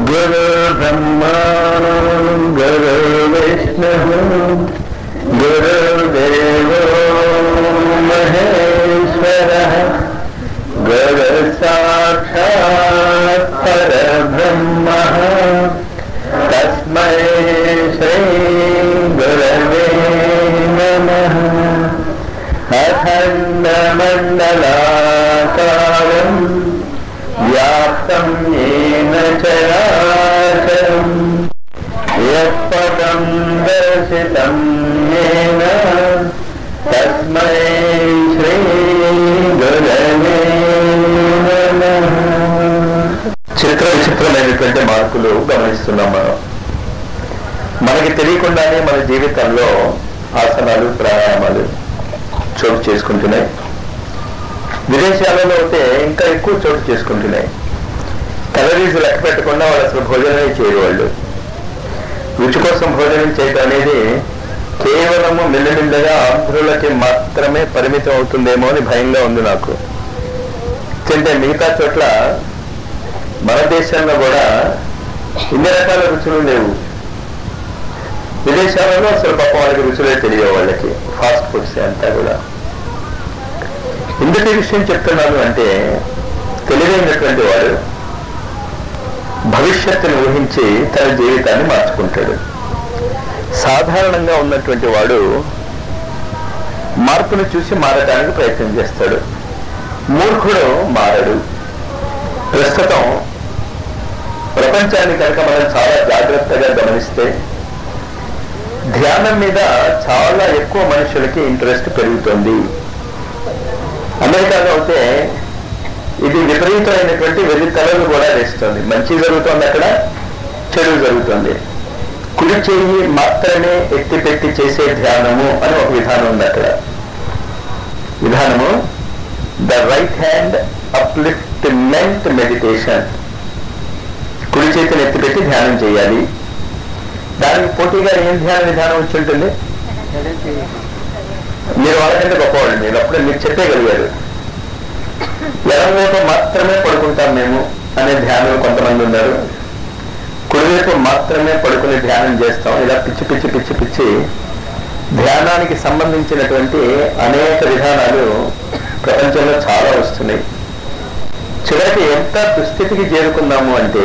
गुरुर्ब्रह्मा गुरुर्विष्णुः गुरुर्देवो महेश्वरः गुरुसाक्षात् परब्रह्मः तस्मै श्रीगुरवे नमः अखण्डमण्डलाकारम् व्याप्तं येन चराचरम् यत्पदं दर्शितं येन तस्मै శ్రీగురవే నమః చిత్ర విచిత్రమైనటువంటి మార్పులు గమనిస్తున్నాం మనం మనకి తెలియకుండానే మన జీవితంలో ఆసనాలు ప్రాణాయామాలు చోటు చేసుకుంటున్నాయి విదేశాలలో అయితే ఇంకా ఎక్కువ చోటు చేసుకుంటున్నాయి కలరీస్ లెక్క పెట్టకుండా వాళ్ళు అసలు భోజనమే చేయవాళ్ళు రుచి కోసం భోజనం చేయడం అనేది కేవలము మెల్లమెల్లగా ఆంధ్రులకి మాత్రమే పరిమితం అవుతుందేమో అని భయంగా ఉంది నాకు అంటే మిగతా చోట్ల మన దేశంలో కూడా ఇన్ని రకాల రుచులు లేవు విదేశాలలో అసలు పాపం వాళ్ళకి రుచులే తెలియవు వాళ్ళకి ఫాస్ట్ ఫుడ్స్ అంతా కూడా ఎందుకు ఈ విషయం చెప్తున్నాను అంటే తెలివైనటువంటి వాడు భవిష్యత్తును ఊహించి తన జీవితాన్ని మార్చుకుంటాడు సాధారణంగా ఉన్నటువంటి వాడు మార్పును చూసి మారడానికి ప్రయత్నం చేస్తాడు మూర్ఖుడు మారడు ప్రస్తుతం ప్రపంచాన్ని కనుక మనం చాలా జాగ్రత్తగా గమనిస్తే ధ్యానం మీద చాలా ఎక్కువ మనుషులకి ఇంట్రెస్ట్ పెరుగుతుంది అమెరికాలో అయితే ఇది విపరీతమైనటువంటి వెలితలలు కూడా వేస్తుంది మంచి జరుగుతుంది అక్కడ చెడు జరుగుతుంది కుడి చెయ్యి మాత్రమే ఎత్తిపెట్టి చేసే ధ్యానము అని ఒక విధానం ఉంది అక్కడ విధానము the right hand upliftment meditation కుడి చేతిని ఎత్తిపెట్టి ధ్యానం చేయాలి దానికి పోటీగా ఏం ధ్యాన విధానం వచ్చి ఉంటుంది మీరు వాళ్ళకంటే గొప్పవాళ్ళు మీరు అప్పుడే మీరు చెప్పగలిగారు ఎడమవైపు మాత్రమే పడుకుంటాం మేము అనే ధ్యానం కొంతమంది ఉన్నారు కుడివైపు మాత్రమే పడుకుని ధ్యానం చేస్తాం ఇలా పిచ్చి పిచ్చి పిచ్చి పిచ్చి ధ్యానానికి సంబంధించినటువంటి అనేక విధానాలు ప్రపంచంలో చాలా వస్తున్నాయి చివరికి ఎంత దుస్థితికి చేరుకున్నాము అంటే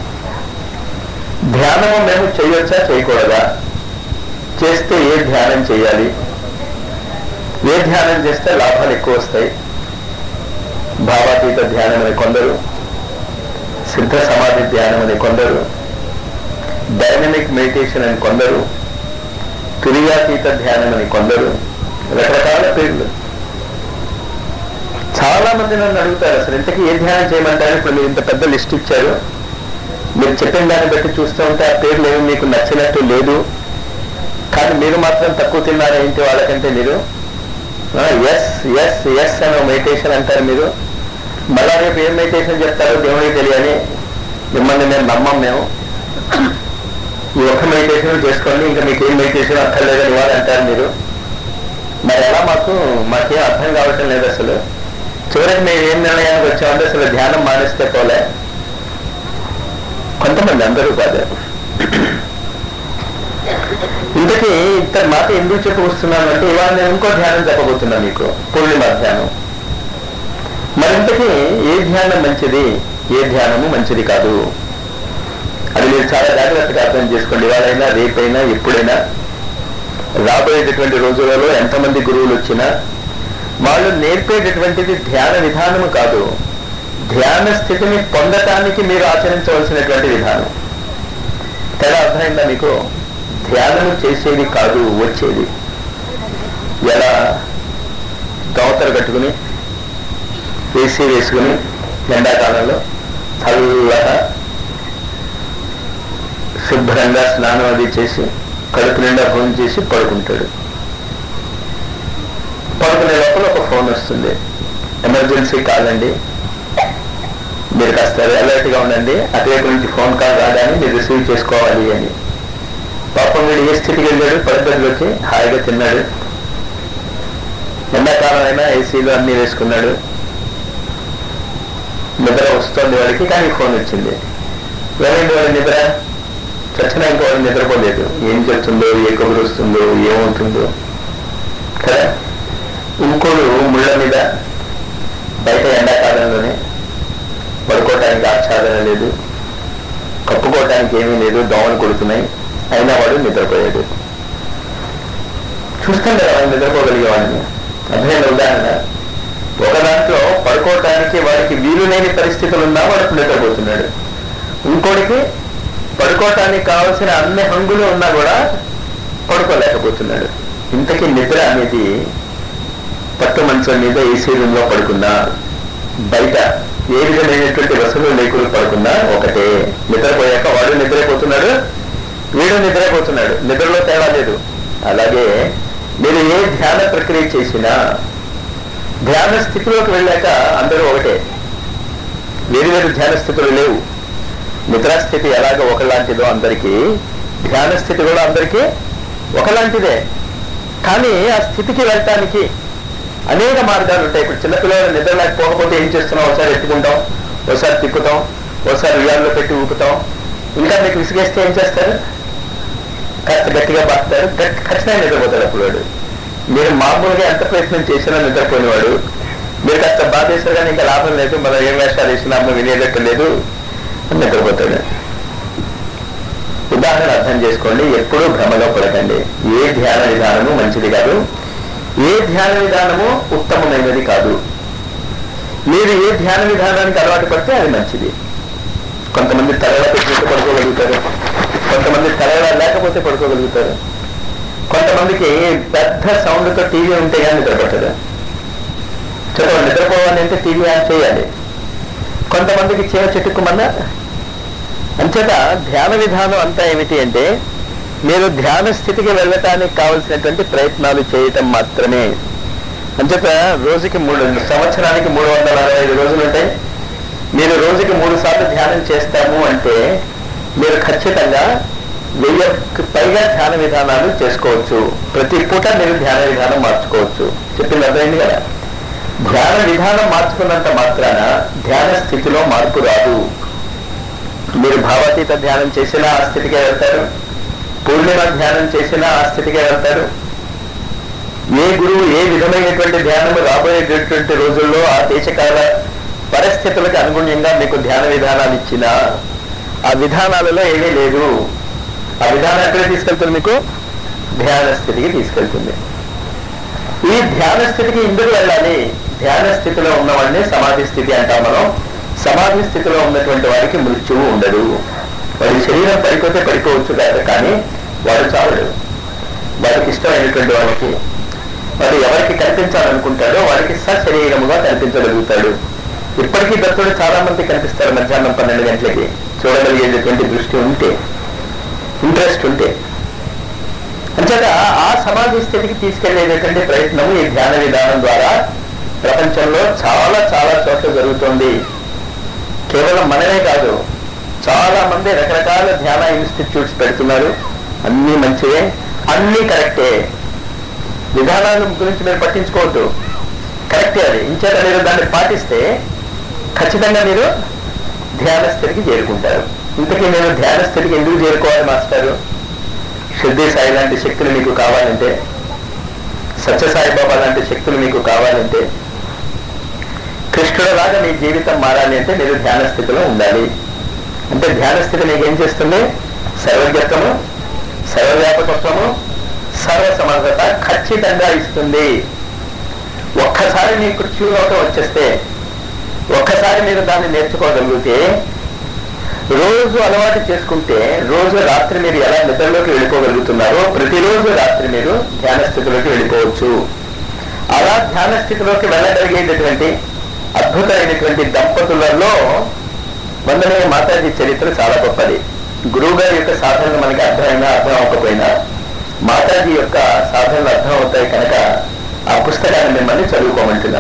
ధ్యానము మేము చేయొచ్చా చేయకూడదా చేస్తే ఏ ధ్యానం చేయాలి ఏ ధ్యానం చేస్తే లాభాలు ఎక్కువ వస్తాయి భావాతీత ధ్యానం అని కొందరు సిద్ధ సమాధి ధ్యానం అని కొందరు డైనమిక్ మెడిటేషన్ అని కొందరు క్రియాతీత ధ్యానం అని కొందరు రకరకాల పేర్లు చాలా మంది నన్ను అడుగుతారు అసలు ఇంతకీ ఏ ధ్యానం చేయమంటారు ఇప్పుడు మీరు ఇంత పెద్ద లిస్ట్ ఇచ్చారు మీరు చెప్పిన దాన్ని బట్టి చూస్తూ ఉంటే ఆ పేర్లు ఏమి మీకు నచ్చినట్టు లేదు కానీ మీరు మాత్రం తక్కువ తిన్నారు ఏంటి వాళ్ళకంటే మీరు ఎస్ ఎస్ ఎస్ అనే మెడిటేషన్ అంటారు మీరు మళ్ళా రేపు ఏం మెడిటేషన్ చెప్తారో దేవుడికి తెలియని మిమ్మల్ని మేము నమ్మం మేము ఈ ఒక్క మెడిటేషన్ చేసుకోండి ఇంకా మీకు ఏం మెడిటేషన్ అక్కర్లేదని ఇవ్వాలి అంటారు మీరు మరి ఎలా మాకు మాకేం అర్థం కావటం లేదు అసలు చివరికి మేము ఏం నిర్ణయానికి వచ్చామంటే అసలు ధ్యానం మానేస్తే పోలే కొంతమంది అందరూ కాదు ఇంతకీ ఇంత మాట ఎందుకు చెప్పి వస్తున్నాను అంటే ఇవాళ నేను ఇంకో ధ్యానం చెప్పబోతున్నా మీకు పూర్ణిమ ధ్యానం మరింతకీ ఏ ధ్యానం మంచిది ఏ ధ్యానము మంచిది కాదు అది మీరు చాలా జాగ్రత్తగా అర్థం చేసుకోండి ఇవాళైనా రేపైనా ఎప్పుడైనా రాబోయేటటువంటి రోజులలో ఎంతమంది గురువులు వచ్చినా వాళ్ళు నేర్పేటటువంటిది ధ్యాన విధానము కాదు ధ్యాన స్థితిని పొందటానికి మీరు ఆచరించవలసినటువంటి విధానం తేడా అర్థమైందా మీకు ధ్యానము చేసేది కాదు వచ్చేది ఎలా దోతలు కట్టుకుని ఏసీ వేసుకుని ఎండాకాలంలో చల్లగా శుభ్రంగా స్నానం అది చేసి కడుపు నిండా ఫోన్ చేసి పడుకుంటాడు పడుకునే లోపల ఒక ఫోన్ వస్తుంది ఎమర్జెన్సీ కాల్ అండి మీరు కాస్త అలర్ట్ గా ఉండండి అటువైపు నుంచి ఫోన్ కాల్ రాగానే మీరు రిసీవ్ చేసుకోవాలి అని పాపం వీడు ఏ స్థితికి వెళ్ళాడు పద్ధతిలోకి హాయిగా తిన్నాడు ఎండాకాలం అయినా ఏసీలు అన్ని వేసుకున్నాడు నిద్ర వస్తుంది వాడికి కానీ ఫోన్ వచ్చింది ఎవరైంది వాడి నిద్ర చచ్చినా ఇంకా వాడు నిద్రపోలేదు ఏం చెప్తుందో ఏ కబురు వస్తుందో ఏమవుతుందో కదా ఇంకోడు ముళ్ళ మీద బయట ఎండాకాలంలోనే పడుకోవటానికి ఆచ్ఛాదన లేదు కప్పుకోవటానికి ఏమీ లేదు దోమలు కొడుతున్నాయి అయినా వాడు నిద్రపోయాడు చూస్తాం కదా వాడు నిద్రపోగలిగే వాడిని అర్థమైన ఉదాహరణ ఒక దాంట్లో పడుకోవటానికి వాడికి వీలు లేని పరిస్థితులు ఉన్నా వాడు నిద్రపోతున్నాడు ఇంకోటికి పడుకోవటానికి కావలసిన అన్ని హంగులు ఉన్నా కూడా పడుకోలేకపోతున్నాడు ఇంతకీ నిద్ర అనేది పట్టు మంచం మీద ఏసీ రూమ్ లో పడుకున్నా బయట ఏ విధమైనటువంటి వసతులు లేకుండా పడుకున్నా ఒకటే నిద్రపోయాక వాడు నిద్రపోతున్నాడు వీడు నిద్రపోతున్నాడు నిద్రలో తేడా లేదు అలాగే మీరు ఏ ధ్యాన ప్రక్రియ చేసినా ధ్యాన స్థితిలోకి వెళ్ళాక అందరూ ఒకటే వేరు వేరు ధ్యాన స్థితులు లేవు నిద్రాస్థితి ఎలాగ ఒకలాంటిదో అందరికీ ధ్యాన స్థితి కూడా అందరికీ ఒకలాంటిదే కానీ ఆ స్థితికి వెళ్ళటానికి అనేక మార్గాలు ఉంటాయి ఇప్పుడు చిన్నపిల్లలు నిద్ర లేకపోకపోతే ఏం చేస్తున్నాం ఒకసారి ఎత్తుకుంటాం ఒకసారి తిప్పుతాం ఒకసారి ఉయ్యాల్లో పెట్టి ఊపుతాం ఇంకా మీకు విసిగేస్తే ఏం చేస్తారు కాస్త గట్టిగా బాస్తారు గట్టి ఖచ్చితంగా నిద్రపోతాడు అప్పుడు వాడు మీరు మామూలుగా ఎంత ప్రయత్నం చేసినా నిద్రపోయినవాడు మీరు కాస్త బాధ చేశారు కానీ ఇంకా లాభం లేదు మనం ఏం వేషాలు వేసినా అమ్మ వినేటట్టు లేదు అని నిద్రపోతాడు ఉదాహరణ అర్థం చేసుకోండి ఎప్పుడూ భ్రమగా పడకండి ఏ ధ్యాన విధానము మంచిది కాదు ఏ ధ్యాన విధానము ఉత్తమమైనది కాదు మీరు ఏ ధ్యాన విధానానికి అలవాటు పడితే అది మంచిది కొంతమంది తలలా పెట్టినట్టు పడుకోగలుగుతారు కొంతమంది తలలా లేకపోతే పడుకోగలుగుతారు కొంతమందికి పెద్ద సౌండ్తో టీవీ ఉంటే కానీ నిద్రపట్టదు చదువు నిద్రపోవాలి అంటే టీవీ ఆన్ చేయాలి కొంతమందికి చీమ చెట్టుకుమన్నా అంచేత ధ్యాన విధానం అంతా ఏమిటి అంటే మీరు ధ్యాన స్థితికి వెళ్ళటానికి కావలసినటువంటి ప్రయత్నాలు చేయటం మాత్రమే అంచేత రోజుకి మూడు సంవత్సరానికి మూడు వందల అరవై ఐదు రోజులు ఉంటాయి మీరు రోజుకి మూడు సార్లు ధ్యానం చేస్తాము అంటే మీరు ఖచ్చితంగా వెయ్యికి పైగా ధ్యాన విధానాలు చేసుకోవచ్చు ప్రతి పూట మీరు ధ్యాన విధానం మార్చుకోవచ్చు చెప్పింది అర్థమైంది కదా ధ్యాన విధానం మార్చుకున్నంత మాత్రాన ధ్యాన స్థితిలో మార్పు రాదు మీరు భావాతీత ధ్యానం చేసినా ఆ స్థితికే వెళ్తారు పూర్ణిమ ధ్యానం చేసినా ఆ స్థితికే వెళ్తారు ఏ గురువు ఏ విధమైనటువంటి ధ్యానము రాబోయేటటువంటి రోజుల్లో ఆ దేశకాల పరిస్థితులకు అనుగుణ్యంగా మీకు ధ్యాన విధానాలు ఇచ్చినా ఆ విధానాలలో ఏమీ లేదు ఆ విధానం ఎక్కడ తీసుకెళ్తుంది మీకు ధ్యాన స్థితికి తీసుకెళ్తుంది ఈ ధ్యాన స్థితికి ఎందుకు వెళ్ళాలి ధ్యాన స్థితిలో ఉన్నవాడిని సమాధి స్థితి అంటాం మనం సమాధి స్థితిలో ఉన్నటువంటి వాడికి మృత్యువు ఉండదు వాడి శరీరం పడిపోతే పడిపోవచ్చు కాదు కానీ వాడు చావడు వాడికి ఇష్టమైనటువంటి వాడికి వాడు ఎవరికి కనిపించాలనుకుంటాడో వాడికి సశరీరముగా కనిపించగలుగుతాడు ఇప్పటికీ దత్తుడు చాలా మంది కనిపిస్తారు మధ్యాహ్నం పన్నెండు గంటలకి చూడగలిగేటటువంటి దృష్టి ఉంటే ఇంట్రెస్ట్ ఉంటే అంచేత ఆ సమాధి స్థితికి తీసుకెళ్లేటటువంటి ప్రయత్నం ఈ ధ్యాన విధానం ద్వారా ప్రపంచంలో చాలా చాలా చోట్ల జరుగుతోంది కేవలం మనమే కాదు చాలా మంది రకరకాల ధ్యాన ఇన్స్టిట్యూట్స్ పెడుతున్నారు అన్ని మంచివే అన్ని కరెక్టే విధానాల గురించి మీరు పట్టించుకోవద్దు కరెక్టే అది ఇంచేత మీరు దాన్ని పాటిస్తే ఖచ్చితంగా మీరు ధ్యాన స్థితికి చేరుకుంటారు ఇంతకీ నేను ధ్యాన స్థితికి ఎందుకు చేరుకోవాలి మాస్టారు షిర్దీ సాయి లాంటి శక్తులు మీకు కావాలంటే సత్యసాయి బాబా లాంటి శక్తులు మీకు కావాలంటే కృష్ణుడిలాగా మీ జీవితం మారాలి అంటే మీరు ధ్యాన స్థితిలో ఉండాలి అంటే ధ్యాన స్థితి మీకు ఏం చేస్తుంది సర్వజ్ఞత్వము సర్వవ్యాపకత్వము సర్వ సమర్థత ఖచ్చితంగా ఇస్తుంది ఒక్కసారి మీకు క్యూలోకి వచ్చేస్తే ఒక్కసారి మీరు దాన్ని నేర్చుకోగలిగితే రోజు అలవాటు చేసుకుంటే రోజు రాత్రి మీరు ఎలా నిద్రలోకి వెళ్ళిపోగలుగుతున్నారో ప్రతిరోజు రాత్రి మీరు ధ్యాన స్థితిలోకి వెళ్ళిపోవచ్చు అలా ధ్యాన స్థితిలోకి వెళ్ళగలిగేటటువంటి అద్భుతమైనటువంటి దంపతులలో వందనీయ మాతాజీ చరిత్ర చాలా గొప్పది గురువు గారి యొక్క సాధనలు మనకి అర్థమైనా అర్థం అవ్వకపోయినా మాతాజీ యొక్క సాధనలు అర్థం అవుతాయి కనుక ఆ పుస్తకాన్ని మిమ్మల్ని చదువుకోమంటున్నా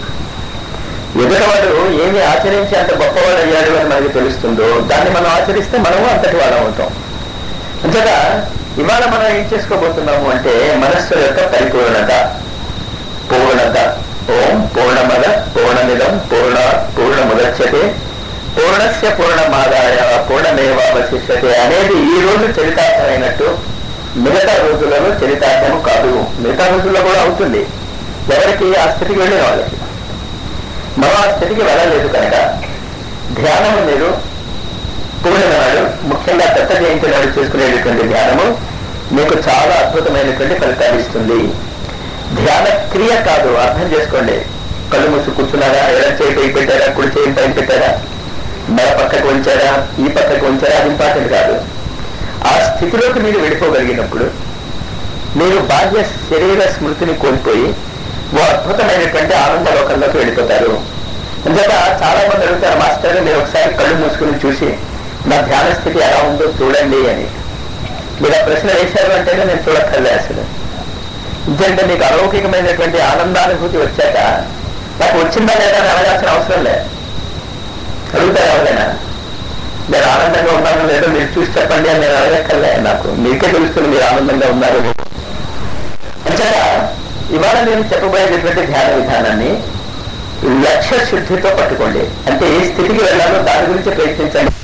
ఎదుటవాడు ఏమి ఆచరించి అంత గొప్పవాడు అయ్యాడు అని మనకి తెలుస్తుందో దాన్ని మనం ఆచరిస్తే మనము అంతటి వాళ్ళం అవుతాం అంతగా ఇవాళ మనం ఏం చేసుకోబోతున్నాము అంటే మనస్సు యొక్క పరిపూర్ణత పూర్ణత ఓం పూర్ణమద పూర్ణమిదం పూర్ణ పూర్ణముదచ్చతే పూర్ణస్య పూర్ణమాదాయ పూర్ణమేవావశిష్యతే అనేది ఈ రోజు చరితార్థమైనట్టు మిగతా రోజులలో చరితార్థం కాదు మిగతా రోజుల్లో కూడా అవుతుంది ఎవరికి ఆ స్థితికి వెళ్ళిన వాళ్ళకి మనం ఆ స్థితికి వెళ్ళలేదు కనుక ధ్యానము మీరు పూర్ణిమ నాడు ముఖ్యంగా దత్త జయంతి నాడు చేసుకునేటటువంటి ధ్యానము మీకు చాలా అద్భుతమైనటువంటి ఫలితాలు ఇస్తుంది ధ్యాన క్రియ కాదు అర్థం చేసుకోండి కళ్ళు మూసి కూర్చున్నారా ఎడం చేయి పై పెట్టారా కుడి చేయి పైన పెట్టారా మెడ పక్కకు ఉంచారా ఈ పక్కకు ఉంచారా అది ఇంపార్టెంట్ కాదు ఆ స్థితిలోకి మీరు వెళ్ళిపోగలిగినప్పుడు మీరు బాహ్య శరీర స్మృతిని కోల్పోయి ఓ అద్భుతమైనటువంటి ఆనంద లోకంలోకి వెళ్ళిపోతారు అందుచేత చాలా మంది అడుగుతారు మాస్టర్ మీరు ఒకసారి కళ్ళు మూసుకుని చూసి నా ధ్యాన స్థితి ఎలా ఉందో చూడండి అని మీరు ఆ ప్రశ్న వేశారు అంటేనే నేను చూడక్కర్లే అసలు ఎందుకంటే మీకు అలౌకికమైనటువంటి ఆనందానుభూతి వచ్చాక నాకు వచ్చిందా లేదా అని అడగాల్సిన అవసరం లేదు అడుగుతారు ఎవరైనా నేను ఆనందంగా ఉన్నాను లేదో మీరు చూసి చెప్పండి అని నేను అడగక్కర్లే నాకు మీకే తెలుస్తుంది మీరు ఆనందంగా ఉన్నారు అంచేత ఇవాళ నేను చెప్పబోయేటటువంటి ధ్యాన విధానాన్ని లక్ష్య శుద్ధితో పట్టుకోండి అంటే ఏ స్థితికి వెళ్ళాలో దాని గురించి ప్రయత్నించండి